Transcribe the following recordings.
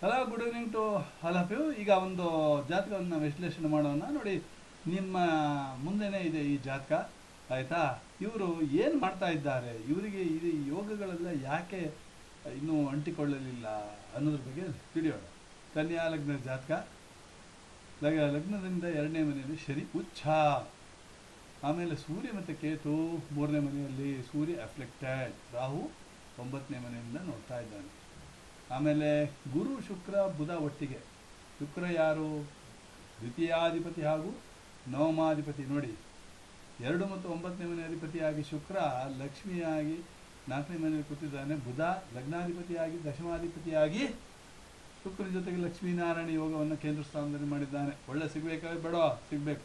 Hello good evening to all of you ಈಗ ಒಂದು ಜಾತಕವನ್ನು ವಿಶ್ಲೇಷಣೆ ಮಾಡೋಣ ನೋಡಿ ನಿಮ್ಮ ಮುಂದೆನೇ ಇದೆ ಈ ಜಾತಕ ಆಯಿತಾ ಇವರು ಏನು ಮಾಡ್ತಾ ಇದ್ದಾರೆ ಇವರಿಗೆ ಇದು ಯೋಗಗಳೆಲ್ಲ ಯಾಕೆ ಇನ್ನೂ ಅಂಟಿಕೊಳ್ಳಲಿಲ್ಲ ಅನ್ನೋದ್ರ ಬಗ್ಗೆ ತಿಳಿಯೋಣ ಕನ್ಯಾ ಲಗ್ನ ಜಾತಕ ಲಗ ಲಗ್ನದಿಂದ ಎರಡನೇ ಮನೆಯಲ್ಲಿ ಶನಿ ಉಚ್ಛ ಆಮೇಲೆ ಸೂರ್ಯ ಮತ್ತು ಕೇತು ಮೂರನೇ ಮನೆಯಲ್ಲಿ ಸೂರ್ಯ ಅಫ್ಲೆಕ್ಟೆಡ್ ರಾಹು ಒಂಬತ್ತನೇ ಮನೆಯಿಂದ ನೋಡ್ತಾ ಇದ್ದಾನೆ ಆಮೇಲೆ ಗುರು ಶುಕ್ರ ಬುಧ ಒಟ್ಟಿಗೆ ಶುಕ್ರ ಯಾರು ದ್ವಿತೀಯಾಧಿಪತಿ ಹಾಗೂ ನವಮಾಧಿಪತಿ ನೋಡಿ ಎರಡು ಮತ್ತು ಒಂಬತ್ತನೇ ಮನೆ ಅಧಿಪತಿಯಾಗಿ ಶುಕ್ರ ಲಕ್ಷ್ಮಿಯಾಗಿ ನಾಲ್ಕನೇ ಮನೆಯಲ್ಲಿ ಕೂತಿದ್ದಾನೆ ಬುಧ ಲಗ್ನಾಧಿಪತಿಯಾಗಿ ದಶಮಾಧಿಪತಿಯಾಗಿ ಶುಕ್ರ ಜೊತೆಗೆ ಲಕ್ಷ್ಮೀನಾರಾಯಣ ಯೋಗವನ್ನು ಕೇಂದ್ರ ಸ್ಥಾನದಲ್ಲಿ ಮಾಡಿದ್ದಾನೆ ಒಳ್ಳೆ ಸಿಗ್ಬೇಕಾದ್ರೆ ಬೇಡ ಸಿಗ್ಬೇಕು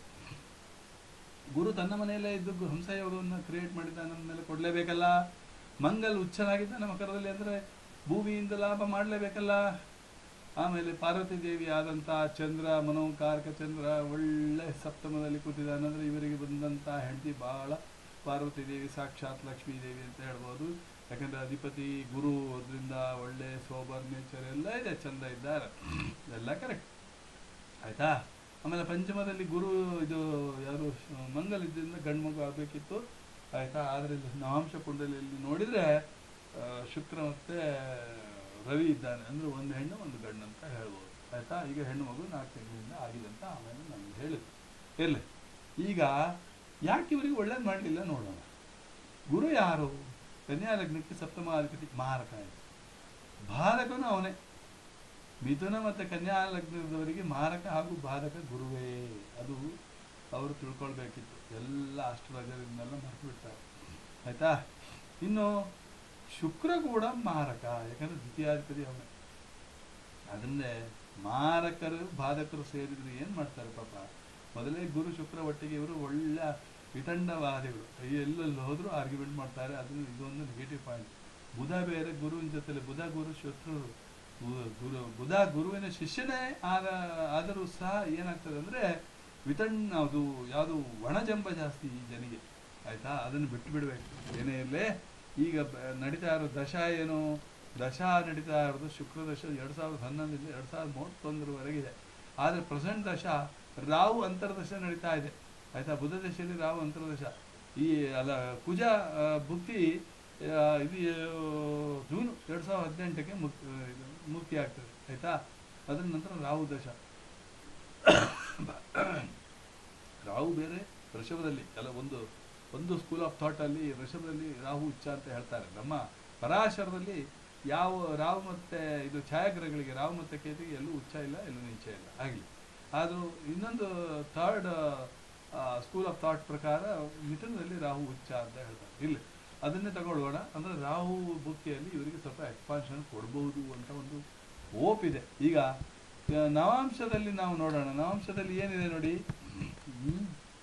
ಗುರು ತನ್ನ ಮನೆಯಲ್ಲೇ ಇದ್ದು ಗು- ಹಂಸ ಯೋಗವನ್ನು ಕ್ರಿಯೇಟ್ ಮಾಡಿದ್ದಾನೆ ಅಂದಮೇಲೆ ಕೊಡಲೇಬೇಕಲ್ಲ ಮಂಗಲ್ ಉಚ್ಚನಾಗಿದ್ದಾನೆ ಮಕರದಲ್ಲಿ ಅಂದರೆ ಭೂಮಿಯಿಂದ ಲಾಭ ಮಾಡಲೇಬೇಕಲ್ಲ ಆಮೇಲೆ ಪಾರ್ವತಿ ದೇವಿ ಆದಂಥ ಚಂದ್ರ ಮನೋಕಾರಕ ಚಂದ್ರ ಒಳ್ಳೆ ಸಪ್ತಮದಲ್ಲಿ ಕೂತಿದ್ದಾನೆ ಅಂದರೆ ಇವರಿಗೆ ಬಂದಂಥ ಹೆಂಡತಿ ಬಹಳ ಪಾರ್ವತಿ ದೇವಿ ಸಾಕ್ಷಾತ್ ಲಕ್ಷ್ಮೀ ದೇವಿ ಅಂತ ಹೇಳ್ಬೋದು ಯಾಕಂದರೆ ಅಧಿಪತಿ ಗುರು ಅದರಿಂದ ಒಳ್ಳೆ ಸೋಬರ್ ನೇಚರ್ ಎಲ್ಲ ಇದೆ ಚಂದ ಇದ್ದಾರೆ ಎಲ್ಲ ಕರೆಕ್ಟ್ ಆಯ್ತಾ ಆಮೇಲೆ ಪಂಚಮದಲ್ಲಿ ಗುರು ಇದು ಯಾರು ಶ- ಮಂಗಲ್ ಇದ್ರಿಂದ ಗಂಡು ಮಗು ಆಗಬೇಕಿತ್ತು ಆಯ್ತಾ ಆದರೆ ಇಲ್ಲಿ ನವಾಂಶ ಕುಂಡಲಿಯಲ್ಲಿ ನೋಡಿದರೆ ಆ, ಶುಕ್ರ ಮತ್ತೆ ರವಿ ಇದ್ದಾನೆ ಅಂದರೆ ಒಂದು ಹೆಣ್ಣು ಒಂದು ಗಂಡು ಅಂತ ಹೇಳ್ಬೋದು ಆಯ್ತಾ ಈಗ ಹೆಣ್ಣು ಮಗು ನಾಲ್ಕು ತಿಂಗಳಿಂದ ಆಗಿದೆ ಅಂತ ಆಮೇಲೆ ನಮ್ಗೆ ಹೇಳಿದ್ರು ಇರಲಿ ಈಗ ಯಾಕೆ ಇವರಿಗೆ ಒಳ್ಳೇದು ಮಾಡಲಿಲ್ಲ ನೋಡೋಣ ಗುರು ಯಾರು ಕನ್ಯಾ ಲಗ್ನಕ್ಕೆ ಸಪ್ತಮಾಧಿಪತಿ ಮಾರಕ ಆಯಿತು ಬಾಧಕನು ಅವನೇ ಮಿಥುನ ಮತ್ತು ಕನ್ಯಾ ಲಗ್ನದವರಿಗೆ ಮಾರಕ ಹಾಗೂ ಬಾಧಕ ಗುರುವೇ ಅದು ಅವರು ತಿಳ್ಕೊಳ್ಬೇಕಿತ್ತು ಎಲ್ಲ ಅಷ್ಟರಾಜರಿಂದೆಲ್ಲ ಮರೆತು ಬಿಡ್ತಾರೆ ಆಯ್ತಾ ಇನ್ನು ಶುಕ್ರ ಕೂಡ ಮಾರಕ ಯಾಕಂದ್ರೆ ದ್ವಿತೀಯಾಧಿಪತಿ ಅವನೇ ಅದನ್ನೇ ಮಾರಕರು ಬಾಧಕರು ಸೇರಿದ್ರೆ ಏನು ಮಾಡ್ತಾರೆ ಪಾಪ ಮೊದಲೇ ಗುರು ಶುಕ್ರ ಒಟ್ಟಿಗೆ ಇವರು ಒಳ್ಳೆ ವಿತಂಡವಾದಿಗಳು ಎಲ್ಲೆಲ್ಲಿ ಹೋದ್ರು ಆರ್ಗ್ಯುಮೆಂಟ್ ಮಾಡ್ತಾರೆ ಅದನ್ನು ಇದೊಂದು ನೆಗೆಟಿವ್ ಪಾಯಿಂಟ್ ಬುಧ ಬೇರೆ ಗುರುವಿನ ಜೊತೆಲಿ ಬುಧ ಗುರು ಶತ್ರುರು ಗು- ಗುರು ಬುಧ ಗುರುವಿನ ಶಿಷ್ಯನೇ ಆದ ಆದರೂ ಸಹ ಏನಾಗ್ತದೆ ಅಂದರೆ ವಿತಣ್ಣ ಅದು ಯಾವುದು ಒಣಜಂಬ ಜಾಸ್ತಿ ಈ ಜನಿಗೆ ಆಯ್ತಾ ಅದನ್ನು ಬಿಟ್ಟು ಬಿಡಬೇಕು ಏನೇ ಇರಲಿ ಈಗ ಬ- ನಡೀತಾ ಇರೋ ದಶ ಏನು ದಶ ನಡೀತಾ ಇರೋದು ಶುಕ್ರ ದಶ ಎರಡು ಸಾವಿರದ ಹನ್ನೊಂದರಿಂದ ಎರಡು ಸಾವಿರದ ಮೂವತ್ತೊಂದರವರೆಗಿದೆ ಆದರೆ ಪ್ರೆಸೆಂಟ್ ದಶ ರಾಹು ಅಂತರ್ದಶ ನಡೀತಾ ಇದೆ ಆಯ್ತಾ ಬುಧ ದಶೆಯಲ್ಲಿ ರಾಹು ಅಂತರ್ದಶ ಈ ಅಲ್ಲ ಕುಜ ಆ, ಭುಕ್ತಿ ಆ, ಇದು ಆ, ಜೂನ್ ಎರಡು ಸಾವಿರದ ಹದಿನೆಂಟಕ್ಕೆ ಮುಕ್ ಇದು ಮುಕ್ತಿ ಆಗ್ತದೆ ಆಯ್ತಾ ಅದರ ನಂತರ ರಾಹು ದಶ ರಾಹು ಬೇರೆ ವೃಷಭದಲ್ಲಿ ಅಲ್ಲ ಒಂದು ಒಂದು ಸ್ಕೂಲ್ ಆಫ್ ಥಾಟ್ ಅಲ್ಲಿ ವೃಷಭದಲ್ಲಿ ರಾಹು ಉಚ್ಚ ಅಂತ ಹೇಳ್ತಾರೆ ನಮ್ಮ ಪರಾಶರದಲ್ಲಿ ಯಾವ ರಾಹು ಮತ್ತೆ ಇದು ಛಾಯಾಗ್ರಹಗಳಿಗೆ ರಾಹು ಮತ್ತೆ ಕೇತಿಗೆ ಎಲ್ಲೂ ಉಚ್ಚ ಇಲ್ಲ ಎಲ್ಲೂ ನೀಚ ಇಲ್ಲ ಆಗಲಿ ಆದರೂ ಇನ್ನೊಂದು ಥರ್ಡ್ ಸ್ಕೂಲ್ ಆಫ್ ಥಾಟ್ ಪ್ರಕಾರ ಮಿಥುನದಲ್ಲಿ ರಾಹು ಉಚ್ಚ ಅಂತ ಹೇಳ್ತಾರೆ ಇಲ್ಲಿ ಅದನ್ನೇ ತಗೊಳ್ಳೋಣ ಅಂದರೆ ರಾಹು ಭುಕ್ತಿಯಲ್ಲಿ ಇವರಿಗೆ ಸ್ವಲ್ಪ ಎಕ್ಸ್ಪಾನ್ಷನ್ ಕೊಡ್ಬೋದು ಅಂತ ಒಂದು ಹೋಪ್ ಇದೆ ಈಗ ಆ, ನವಾಂಶದಲ್ಲಿ ನಾವು ನೋಡೋಣ ನವಾಂಶದಲ್ಲಿ ಏನಿದೆ ನೋಡಿ ಹ್ಮ್.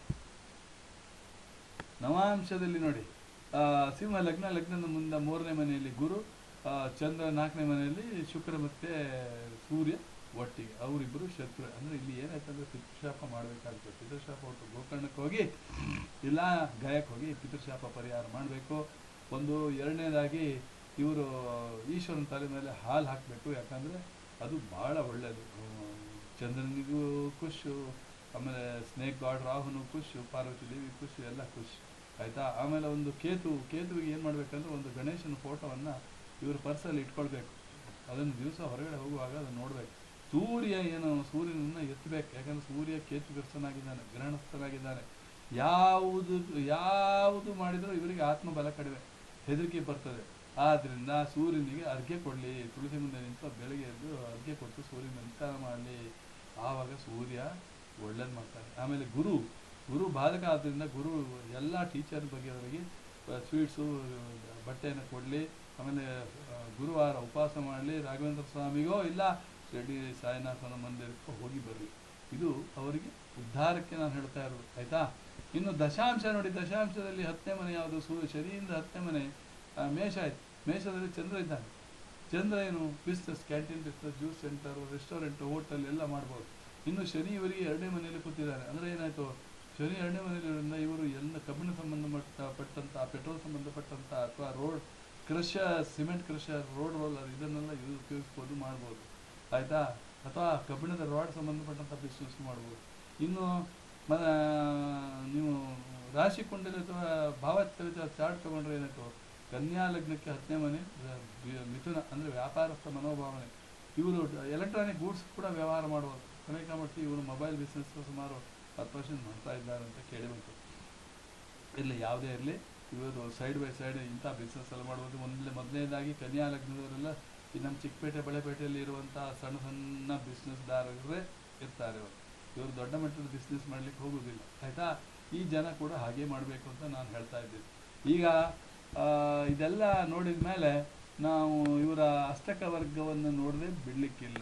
ನವಾಂಶದಲ್ಲಿ ನೋಡಿ ಆ, ಸಿಂಹ ಲಗ್ನ ಲಗ್ನದ ಮುಂದೆ ಮೂರನೇ ಮನೆಯಲ್ಲಿ ಗುರು ಆ, ಚಂದ್ರ ನಾಲ್ಕನೇ ಮನೆಯಲ್ಲಿ ಶುಕ್ರ ಮತ್ತೆ ಸೂರ್ಯ ಒಟ್ಟಿಗೆ ಅವರಿಬ್ಬರು ಶತ್ರು ಅಂದ್ರೆ ಇಲ್ಲಿ ಏನಾಯ್ತಂದ್ರೆ ಪಿತೃಶಾಪ ಮಾಡಬೇಕಾಗ್ತದೆ ಪಿತೃಶಾಪ ಹೊರಟು ಗೋಕರ್ಣಕ್ಕೆ ಹೋಗಿ ಇಲ್ಲ ಗಯಕ್ಕೆ ಹೋಗಿ ಪಿತೃಶಾಪ ಪರಿಹಾರ ಮಾಡಬೇಕು ಒಂದು ಎರಡನೇದಾಗಿ ಇವರು ಈಶ್ವರನ ತಲೆ ಮೇಲೆ ಹಾಲು ಹಾಕಬೇಕು ಯಾಕಂದ್ರೆ ಅದು ಬಹಳ ಒಳ್ಳೆಯದು ಚಂದ್ರನಿಗೂ ಖುಷು ಆಮೇಲೆ ಸ್ನೇಕ್ ಗಾಡ್ ರಾಹುನು ಖುಷು ಪಾರ್ವತಿ ದೇವಿ ಖುಷು ಎಲ್ಲ ಖುಷಿ ಆಯ್ತಾ ಆಮೇಲೆ ಒಂದು ಕೇತು ಕೇತುವಿಗೆ ಏನು ಮಾಡ್ಬೇಕಂದ್ರೆ ಒಂದು ಗಣೇಶನ ಫೋಟೋವನ್ನು ಇವರು ಪರ್ಸಲ್ಲಿ ಇಟ್ಕೊಳ್ಬೇಕು ಅದನ್ನು ದಿವಸ ಹೊರಗಡೆ ಹೋಗುವಾಗ ಅದನ್ನು ನೋಡ್ಬೇಕು ಸೂರ್ಯ ಏನು ಸೂರ್ಯನನ್ನು ಎತ್ತಬೇಕು ಯಾಕಂದ್ರೆ ಸೂರ್ಯ ಕೇತುಗ್ರಸ್ತನಾಗಿದ್ದಾನೆ ಗ್ರಹಣಸ್ಥನಾಗಿದ್ದಾನೆ ಯಾವುದು ಯಾವುದು ಮಾಡಿದರೂ ಇವರಿಗೆ ಆತ್ಮಬಲ ಕಡಿಮೆ ಹೆದರಿಕೆ ಬರ್ತದೆ ಆದ್ರಿಂದ ಸೂರ್ಯನಿಗೆ ಅರ್ಘ್ಯ ಕೊಡಲಿ ತುಳಸಿ ಮುಂದೆ ನಿಂತು ಬೆಳಗ್ಗೆ ಎದ್ದು ಅರ್ಘ್ಯ ಕೊಟ್ಟು ಸೂರ್ಯನ ನಮಸ್ಕಾರ ಮಾಡಲಿ ಆವಾಗ ಸೂರ್ಯ ಒಳ್ಳೇದು ಮಾಡ್ತಾರೆ ಆಮೇಲೆ ಗುರು ಗುರು ಬಾಧಕ ಆದ್ದರಿಂದ ಗುರು ಎಲ್ಲ ಟೀಚರ್ ಬಗ್ಗೆ ಅವರಿಗೆ ಸ್ವೀಟ್ಸು ಬಟ್ಟೆಯನ್ನು ಕೊಡಲಿ ಆಮೇಲೆ ಆ, ಗುರುವಾರ ಉಪವಾಸ ಮಾಡಲಿ ರಾಘವೇಂದ್ರ ಸ್ವಾಮಿಗೋ ಇಲ್ಲ ಶಿರಡಿ ಸಾಯಿನಾಥನ ಮಂದಿರಕ್ಕೋ ಹೋಗಿ ಬರಲಿ ಇದು ಅವರಿಗೆ ಉದ್ಧಾರಕ್ಕೆ ನಾನು ಹೇಳ್ತಾ ಇರೋದು ಆಯ್ತಾ ಇನ್ನು ದಶಾಂಶ ನೋಡಿ ದಶಾಂಶದಲ್ಲಿ ಹತ್ತನೇ ಮನೆ ಯಾವುದು ಸೂ ಶನಿಯಿಂದ ಹತ್ತನೇ ಮನೆ ಆ, ಮೇಷ ಆಯ್ತು ಮೇಷದಲ್ಲಿ ಚಂದ್ರ ಇದ್ದಾನೆ ಚಂದ್ರ ಏನು business canteen business juice centre restaurant hotel ಎಲ್ಲ ಮಾಡ್ಬೋದು ಇನ್ನು ಶನಿ ಇವರಿಗೆ ಎರಡನೇ ಮನೆಯಲ್ಲಿ ಕೂತಿದ್ದಾರೆ ಅಂದರೆ ಏನಾಯ್ತು ಶನಿ ಎರಡನೇ ಮನೆಯಲ್ಲಿ ಇವರು ಎಲ್ಲ ಕಬ್ಬಿಣ ಸಂಬಂಧಪಟ್ಟ ಪಟ್ಟಂತ ಪೆಟ್ರೋಲ್ ಸಂಬಂಧಪಟ್ಟಂತ ಅಥವಾ road crusher cement crusher road roller ಇದನ್ನೆಲ್ಲ ಇವರು ಉಪಯೋಗಿಸ್ಬೋದು ಮಾಡ್ಬೋದು ಆಯಿತಾ ಅಥವಾ ಕಬ್ಬಿಣದ ರಾಡ್ ಸಂಬಂಧಪಟ್ಟಂಥ ಬಿಸ್ನೆಸ್ ಮಾಡ್ಬೋದು ಇನ್ನು ಮ ನೀವು ರಾಶಿ ಕುಂಡಲಿ ಅಥವಾ ಭಾವಚರಿತ ಚಾರ್ಟ್ ತೊಗೊಂಡ್ರೆ ಏನಾಯ್ತು ಕನ್ಯಾ ಲಗ್ನಕ್ಕೆ ಹತ್ತನೇ ಮನೆ ಅಹ್, ಬಿ- ಮಿಥುನ ಅಂದರೆ ವ್ಯಾಪಾರಸ್ಥ ಮನೋಭಾವನೆ ಇವರು ಎಲೆಕ್ಟ್ರಾನಿಕ್ ಗೂಡ್ಸ್ ಕೂಡ ವ್ಯವಹಾರ ಮಾಡುವರು ಕೊನೆಗೆ ಮಟ್ಟಿ ಇವರು ಮೊಬೈಲ್ ಬಿಸ್ನೆಸ್ ಸುಮಾರು ಹತ್ತು ವರ್ಷ ಮಾಡ್ತಾ ಇದ್ದಾರೆ ಅಂತ ಕೇಳಿ ಬಂತು ಇರಲಿ ಯಾವುದೇ ಇರಲಿ ಇವರು ಸೈಡ್ ಬೈ ಸೈಡ್ ಇಂಥ ಬಿಸ್ನೆಸ್ ಎಲ್ಲ ಮಾಡ್ಬೋದು ಮೊದಲೇ ಮೊದಲನೇದಾಗಿ ಕನ್ಯಾ ಲಗ್ನದವರೆಲ್ಲ ಈ ನಮ್ಮ ಚಿಕ್ಕಪೇಟೆ ಬಳೆಪೇಟೆಯಲ್ಲಿ ಇರುವಂಥ ಸಣ್ಣ ಸಣ್ಣ ಬಿಸ್ನೆಸ್ದಾರರೇ ಇರ್ತಾರೆ ಇವರು ಇವರು ದೊಡ್ಡ ಮಟ್ಟದ ಬಿಸ್ನೆಸ್ ಮಾಡ್ಲಿಕ್ಕೆ ಹೋಗೋದಿಲ್ಲ ಆಯಿತಾ ಈ ಜನ ಕೂಡ ಹಾಗೆ ಮಾಡಬೇಕು ಅಂತ ನಾನು ಹೇಳ್ತಾ ಇದ್ದೀನಿ ಈಗ ಆ, ಇದೆಲ್ಲ ನೋಡಿದ ಮೇಲೆ ನಾವು ಇವರ ಅಷ್ಟಕ ವರ್ಗವನ್ನು ನೋಡದೆ ಬಿಡ್ಲಿಕ್ಕಿಲ್ಲ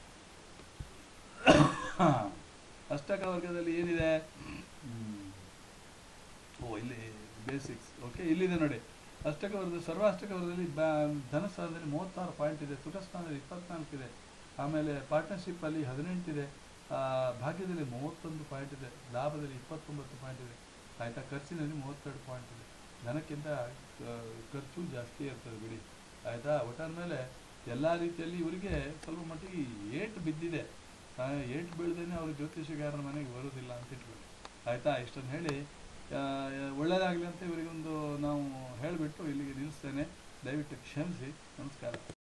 ಅಷ್ಟಕ ವರ್ಗದಲ್ಲಿ ಏನಿದೆ ಹ್ಮ್. ಓ ಇಲ್ಲಿ ಬೇಸಿಕ್ಸ್ ಓಕೆ ಇಲ್ಲಿದೆ ನೋಡಿ ಅಷ್ಟಕ ವರ್ಗದ ಸರ್ವ ಅಷ್ಟಕ ವರ್ಗದಲ್ಲಿ ಬ್ಯಾ ಧನಸ್ಥಾನದಲ್ಲಿ ಮೂವತ್ತಾರು ಪಾಯಿಂಟ್ ಇದೆ ಸುಖಸ್ಥಾನದಲ್ಲಿ ಇಪ್ಪತ್ನಾಲ್ಕು ಇದೆ ಆಮೇಲೆ ಪಾರ್ಟ್ನರ್ಶಿಪ್ ಅಲ್ಲಿ ಹದಿನೆಂಟಿದೆ ಆ, ಭಾಗ್ಯದಲ್ಲಿ ಮೂವತ್ತೊಂದು ಪಾಯಿಂಟ್ ಇದೆ ಲಾಭದಲ್ಲಿ ಇಪ್ಪತ್ತೊಂಬತ್ತು ಪಾಯಿಂಟ್ ಇದೆ ಆಯ್ತಾ ಖರ್ಚಿನಲ್ಲಿ ಮೂವತ್ತೆರಡು ಪಾಯಿಂಟ್ ಇದೆ ಧನಕ್ಕಿಂತ ಆ, ಖರ್ಚು ಜಾಸ್ತಿ ಇರ್ತದೆ ಬಿಡಿ ಆಯ್ತಾ ಒಟ್ಟಾದ ಮೇಲೆ ಎಲ್ಲ ರೀತಿಯಲ್ಲಿ ಇವರಿಗೆ ಸ್ವಲ್ಪ ಮಟ್ಟಿಗೆ ಏಟು ಬಿದ್ದಿದೆ ಆ, ಏಟು ಬೀಳ್ದೇನೆ ಅವರು ಜ್ಯೋತಿಷಗಾರನ ಮನೆಗೆ ಬರೋದಿಲ್ಲ ಅಂತ ಇಟ್ಕೊಳ್ಳಿ ಆಯ್ತಾ ಇಷ್ಟನ್ನು ಹೇಳಿ ಆ, ಒಳ್ಳೆಯದಾಗಲಿ ಅಂತ ಇವರಿಗೊಂದು ನಾವು ಹೇಳಿಬಿಟ್ಟು ಇಲ್ಲಿಗೆ ನಿಲ್ಲಿಸ್ತೇನೆ ದಯವಿಟ್ಟು ಕ್ಷಮಿಸಿ ನಮಸ್ಕಾರ